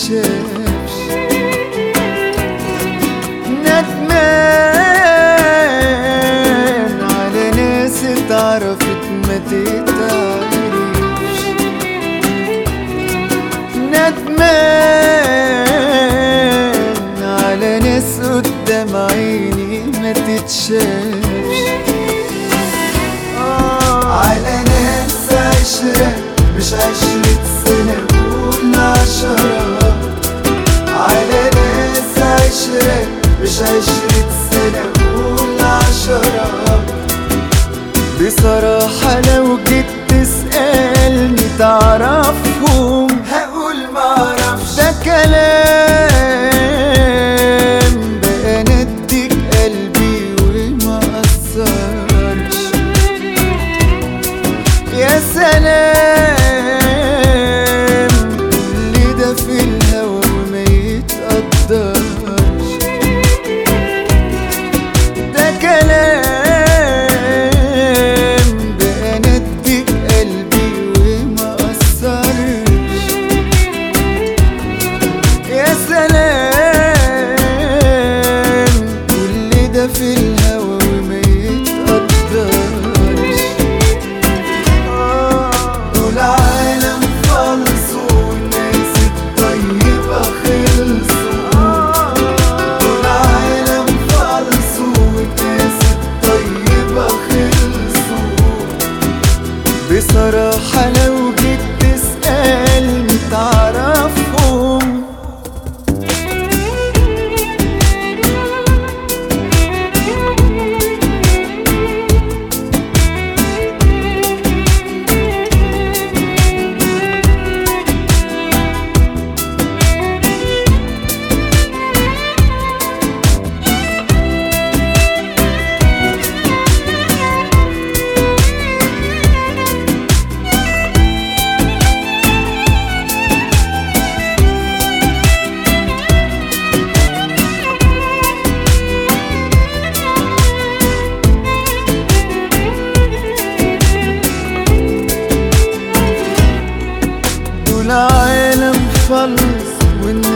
تتشافش ندمان على ناس اتعرفت ما تتعرفش ندمان على ناس قدام عيني ما تتشافش على ناس عشرة مش عشرة سنة قول عشرة على ناس عشرة مش عشرة سنة قول عشرة بصراحة لو جيت تسألني تعرفهم هقول معرفش ده كلام بقى نديك قلبي وما أثرش يا سلام اللي ده في الهوا وما يتقدرش ده كلام بقى نديك قلبي وما أثرش يا سلام كل ده في الهوا وما يتقدرش دول عالم خلصوا والناس الطيبة خلصوا دول عالم خلصوا والناس الطيبة خلصوا بصراحة لو جيت تسألني تعرفهم دول عالم خلص والناس